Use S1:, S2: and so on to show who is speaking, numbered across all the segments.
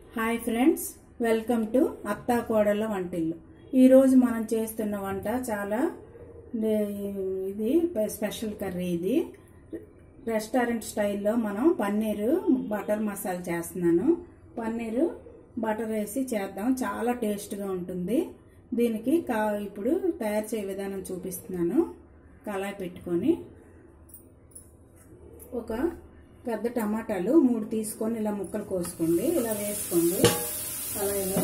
S1: Hi friends welcome to అత్తా కోడళ్ళ వంటిల్లు ఈరోజు మనం చేస్తున్న వంట చాలా నే- ఇది స్పెషల్ కర్రీ ఇది రెస్టారెంట్ స్టైల్లో మనం పన్నీరు బటర్ మసాలా చేస్తున్నాను పన్నీరు బటర్ వేసి చేద్దాం చాలా టేస్ట్గా ఉంటుంది దీనికి కా ఇప్పుడు తయారు చేయ విధానం చూపిస్తున్నాను కళాయి పెట్టుకొని ఒక పెద్ద టమాటాలు మూడు తీసుకొని ఇలా ముక్కలు కోసుకోండి ఇలా వేసుకోండి కళాయిలో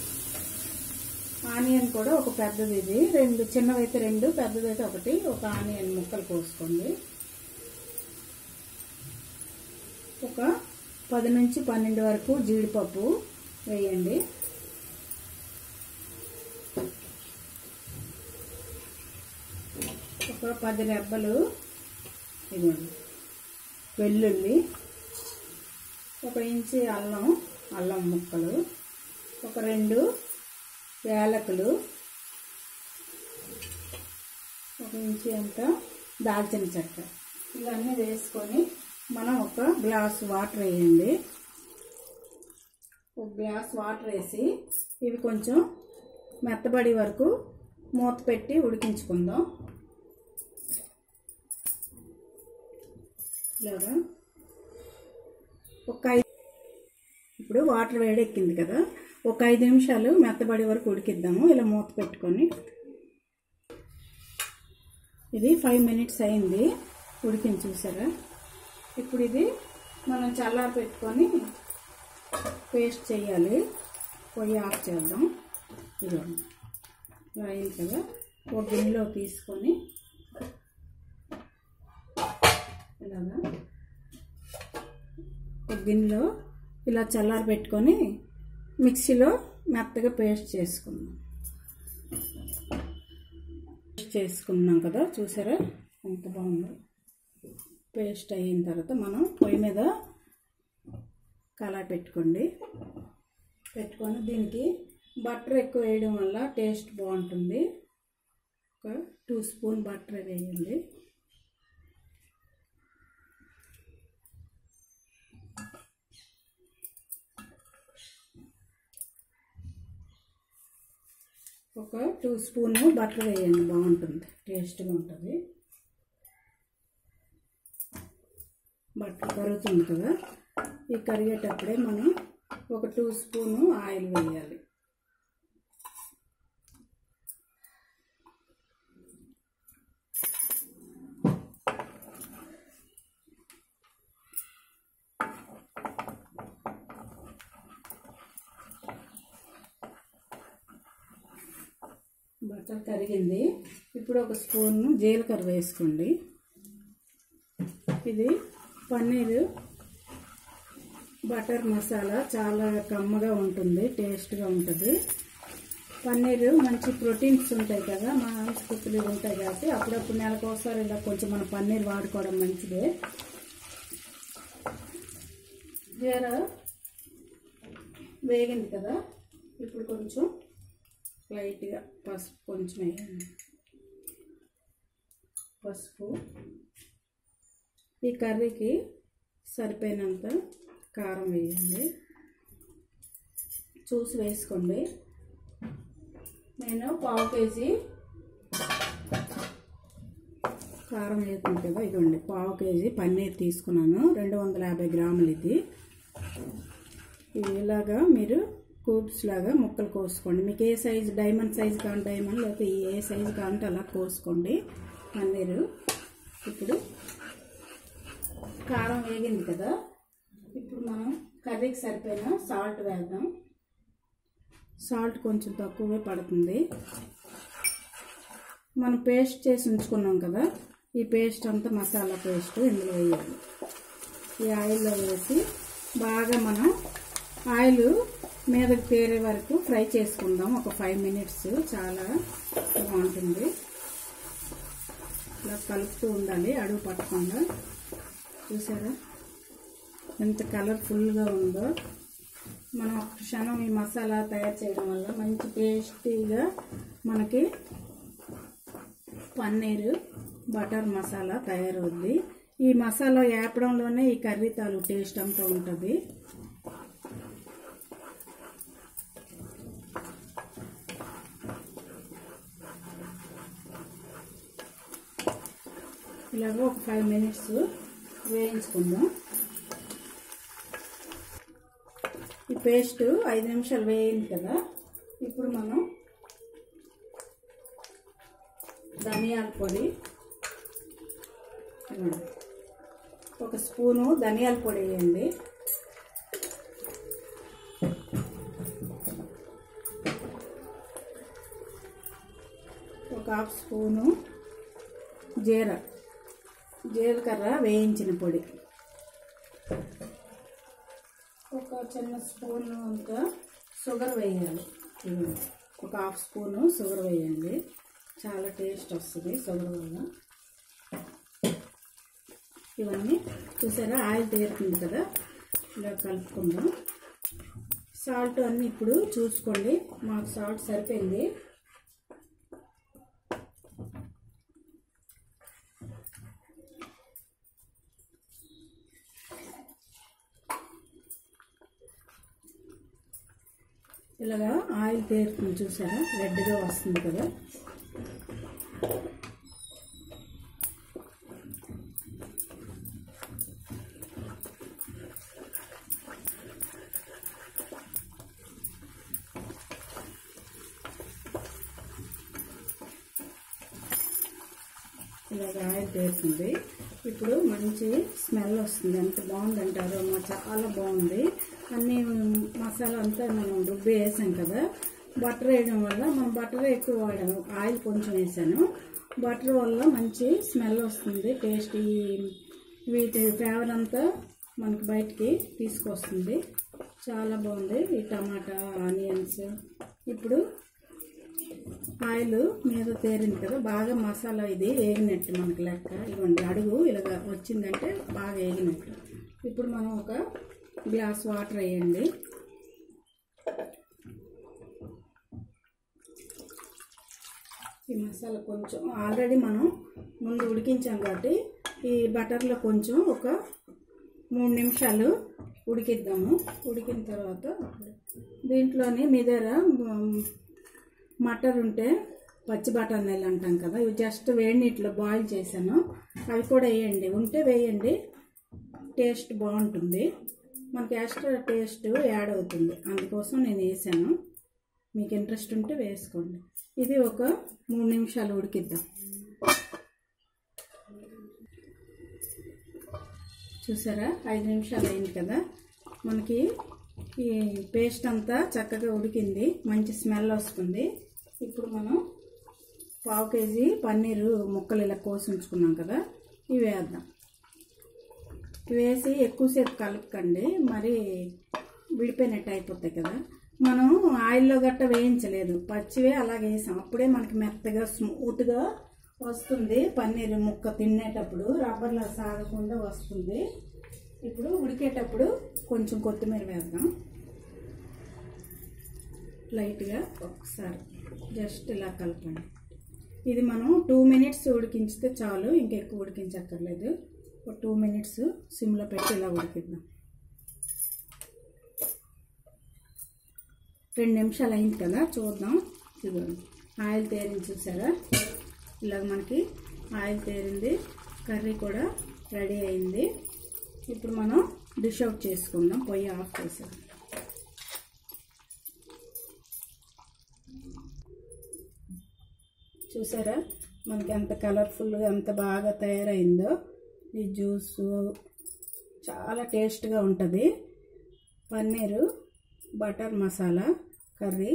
S1: ఆనియన్ కూడా ఒక పెద్దది ఇది రెండు చిన్నవైతే రెండు పెద్దదైతే ఒకటి ఒక ఆనియన్ ముక్కలు కోసుకోండి ఒక పది నుంచి పన్నెండు వరకు జీడిపప్పు వేయండి ఒక పది రెబ్బలు ఇదిగోండి వెల్లుల్లి ఒక ఇంచి అల్లం అల్లం ముక్కలు ఒక రెండు యాలకులు ఒక ఇంచి అంత దాల్చిన చెక్క ఇవన్నీ వేసుకొని మనం ఒక గ్లాస్ వాటర్ వేయండి ఒక గ్లాస్ వాటర్ వేసి ఇవి కొంచెం మెత్తబడి వరకు మూత పెట్టి ఉడికించుకుందాం ఇలాగా ఒక ఐదు ఇప్పుడు వాటర్ వేడెక్కింది కదా ఒక ఐదు నిమిషాలు మెత్తబడి వరకు ఉడికిద్దాము ఇలా మూత పెట్టుకొని ఇది ఫైవ్ మినిట్స్ అయింది ఉడికింది చూసారా ఇప్పుడు ఇది మనం చల్లారి పెట్టుకొని పేస్ట్ చేయాలి పొయ్యి ఆఫ్ చేద్దాం ఇదిగోండి ఇలా అయింది కదా ఒక గిన్నెలో తీసుకొని ఇలాగా ఒక గిన్నెలో ఇలా చల్లారి పెట్టుకొని మిక్సీలో మెత్తగా పేస్ట్ చేసుకుందాం పేస్ట్ చేసుకున్నాం కదా చూసారా ఎంత బాగుందో పేస్ట్ అయిన తర్వాత మనం పొయ్యి మీద కళాయి పెట్టుకోండి పెట్టుకొని దీనికి బటర్ ఎక్కువ వేయడం వల్ల టేస్ట్ బాగుంటుంది ఒక టూ స్పూన్ బటర్ వేయండి ఒక టూ స్పూన్ బటర్ వేయండి బాగుంటుంది టేస్ట్గా ఉంటుంది బటర్ కరుగుతుంది కదా ఈ కరిగేటప్పుడే మనం ఒక టూ స్పూను ఆయిల్ వేయాలి బటర్ కరిగింది ఇప్పుడు ఒక స్పూన్ జీలకర్ర వేసుకోండి ఇది పన్నీరు బటర్ మసాలా చాలా కమ్మగా ఉంటుంది టేస్ట్గా ఉంటుంది పన్నీరు మంచి ప్రోటీన్స్ ఉంటాయి కదా మాంసకృతులు ఉంటాయి కాబట్టి అప్పుడప్పుడు నెలకు ఒకసారి ఇలా కొంచెం మన పన్నీర్ వాడుకోవడం మంచిదే జీర వేగింది కదా ఇప్పుడు కొంచెం లైట్గా పసుపు కొంచెం వేయండి పసుపు ఈ కర్రీకి సరిపోయినంత కారం వేయండి చూసి వేసుకోండి నేను పావు కేజీ కారం వేసుకుంది కదా ఇదిగోండి పావు కేజీ పన్నీర్ తీసుకున్నాను రెండు వందల యాభై గ్రాములు ఇది ఇది ఇలాగా మీరు కూబ్స్ లాగా ముక్కలు కోసుకోండి మీకు ఏ సైజు డైమండ్ సైజు కావాలి డైమండ్ లేకపోతే ఏ సైజు కావాలంటే అలా కోసుకోండి పన్నీరు ఇప్పుడు కారం వేగింది కదా ఇప్పుడు మనం కర్రీకి సరిపోయిన సాల్ట్ వేద్దాం సాల్ట్ కొంచెం తక్కువే పడుతుంది మనం పేస్ట్ చేసి ఉంచుకున్నాం కదా ఈ పేస్ట్ అంతా మసాలా పేస్ట్ ఇందులో వేయాలి ఈ ఆయిల్లో వేసి బాగా మనం ఆయిల్ మీదకి తేరే వరకు ఫ్రై చేసుకుందాం ఒక ఫైవ్ మినిట్స్ చాలా బాగుంటుంది ఇలా కలుపుతూ ఉండాలి అడుగు పట్టకుండా చూసారా ఎంత కలర్ఫుల్గా ఉందో మనం ఒక క్షణం ఈ మసాలా తయారు చేయడం వల్ల మంచి టేస్టీగా మనకి పన్నీరు బటర్ మసాలా తయారవుద్ది ఈ మసాలా వేపడంలోనే ఈ కర్రీ తాలూ టేస్ట్ అంతా ఉంటుంది ఇలాగ ఒక ఫైవ్ మినిట్స్ వేయించుకుందాం ఈ పేస్ట్ ఐదు నిమిషాలు వేయింది కదా ఇప్పుడు మనం ధనియాల పొడి ఇవ్వండి. ఒక స్పూను ధనియాల పొడి వేయండి ఒక హాఫ్ స్పూను జీర జీలకర్ర వేయించిన పొడి ఒక చిన్న స్పూన్ అంత షుగర్ వేయాలి ఇదిగోండి. ఒక హాఫ్ స్పూను షుగర్ వేయండి చాలా టేస్ట్ వస్తుంది షుగర్ వల్ల ఇవన్నీ చూసారా ఆయిల్ తేరుతుంది కదా ఇలా కలుపుకుందాం సాల్ట్ అన్నీ ఇప్పుడు చూసుకోండి మాకు సాల్ట్ సరిపోయింది ఇలాగా ఆయిల్ తేరుతుంది చూసారా రెడ్గా వస్తుంది కదా ఇలాగ ఆయిల్ తేరుతుంది ఇప్పుడు మంచి స్మెల్ వస్తుంది ఎంత బాగుందంటారు అమ్మ చాలా బాగుంది అన్ని మసాలా అంతా మనం రుబ్బి వేసాం కదా బటర్ వేయడం వల్ల మనం బటర్ ఎక్కువ వాడాము ఆయిల్ కొంచెం వేసాను బటర్ వల్ల మంచి స్మెల్ వస్తుంది టేస్ట్ ఈ వీటి ఫ్లేవర్ అంతా మనకి బయటికి తీసుకొస్తుంది చాలా బాగుంది ఈ టమాటా ఆనియన్స్ ఇప్పుడు ఆయిల్ మీద తేరింది కదా బాగా మసాలా ఇది వేగినట్టు మనకి లెక్క ఇవ్వండి అడుగు ఇలాగ వచ్చిందంటే బాగా వేగినట్టు ఇప్పుడు మనం ఒక గ్లాస్ వాటర్ వేయండి ఈ మసాలా కొంచెం ఆల్రెడీ మనం ముందు ఉడికించాం కాబట్టి ఈ బటర్లో కొంచెం ఒక మూడు నిమిషాలు ఉడికిద్దాము ఉడికిన తర్వాత దీంట్లోని మీ దగ్గర మ్, మటర్ ఉంటే పచ్చి బఠానీలు అంటాం కదా ఇవి జస్ట్ వేడి నీటిలో బాయిల్ చేశాను అవి కూడా వేయండి ఉంటే వేయండి టేస్ట్ బాగుంటుంది మనకి ఎక్స్ట్రా టేస్ట్ యాడ్ అవుతుంది అందుకోసం నేను వేసాను మీకు ఇంట్రెస్ట్ ఉంటే వేసుకోండి ఇది ఒక మూడు నిమిషాలు ఉడికిద్దాం చూసారా ఐదు నిమిషాలు అయింది కదా మనకి ఈ పేస్ట్ అంతా చక్కగా ఉడికింది మంచి స్మెల్ వస్తుంది ఇప్పుడు మనం పావు కేజీ పన్నీరు ముక్కలు ఇలా కోసి ఉంచుకున్నాం కదా ఇవి వేద్దాం ఇవి వేసి ఎక్కువసేపు కలపకండి మరి విడిపోయినట్టు అయిపోతాయి కదా మనం ఆయిల్లో గట్ట వేయించలేదు పచ్చివే అలాగే వేసాం అప్పుడే మనకి మెత్తగా స్మూత్గా వస్తుంది పన్నీర్ ముక్క తినేటప్పుడు రబ్బర్లో సాగకుండా వస్తుంది ఇప్పుడు ఉడికేటప్పుడు కొంచెం కొత్తిమీర వేద్దాం లైట్గా ఒకసారి జస్ట్ ఇలా కలపండి ఇది మనం టూ మినిట్స్ ఉడికించితే చాలు ఇంకెక్కువ ఉడికించక్కర్లేదు ఒక టూ మినిట్స్ సిమ్లో పెట్టి ఇలా ఉడికిద్దాం రెండు నిమిషాలు అయింది కదా చూద్దాం ఇదిగోండి ఆయిల్ తేరింది చూసారా ఇలాగ మనకి ఆయిల్ తేరింది కర్రీ కూడా రెడీ అయింది ఇప్పుడు మనం డిష్ అవుట్ చేసుకుందాం పొయ్యి ఆఫ్ చేసాం చూసారా మనకి ఎంత కలర్ఫుల్గా ఎంత బాగా తయారైందో ఈ జ్యూసు చాలా టేస్ట్గా ఉంటుంది పన్నీరు బటర్ మసాలా కర్రీ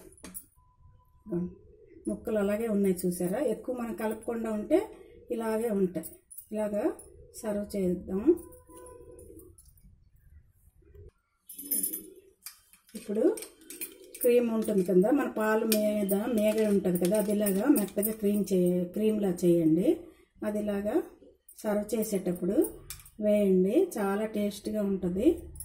S1: ముక్కలు అలాగే ఉన్నాయి చూసారా ఎక్కువ మనం కలపకుండా ఉంటే ఇలాగే ఉంటాయి ఇలాగా సర్వ్ చేద్దాం ఇప్పుడు క్రీమ్ ఉంటుంది కదా మన పాలు మీద మేగ ఉంటుంది కదా అది ఇలాగా మెత్తగా క్రీమ్ చే క్రీమ్లా చేయండి అది ఇలాగా సర్వ్ చేసేటప్పుడు వేయండి చాలా టేస్ట్గా ఉంటుంది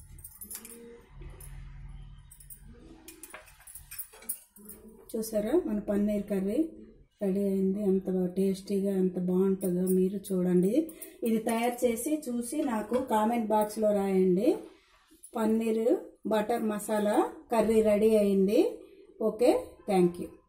S1: చూసారా మన పన్నీర్ కర్రీ రెడీ అయింది ఎంత టేస్టీగా ఎంత బాగుంటుందో మీరు చూడండి ఇది తయారు చేసి చూసి నాకు కామెంట్ బాక్స్లో రాయండి paneer butter masala curry ready అయింది ఓకే థ్యాంక్ యూ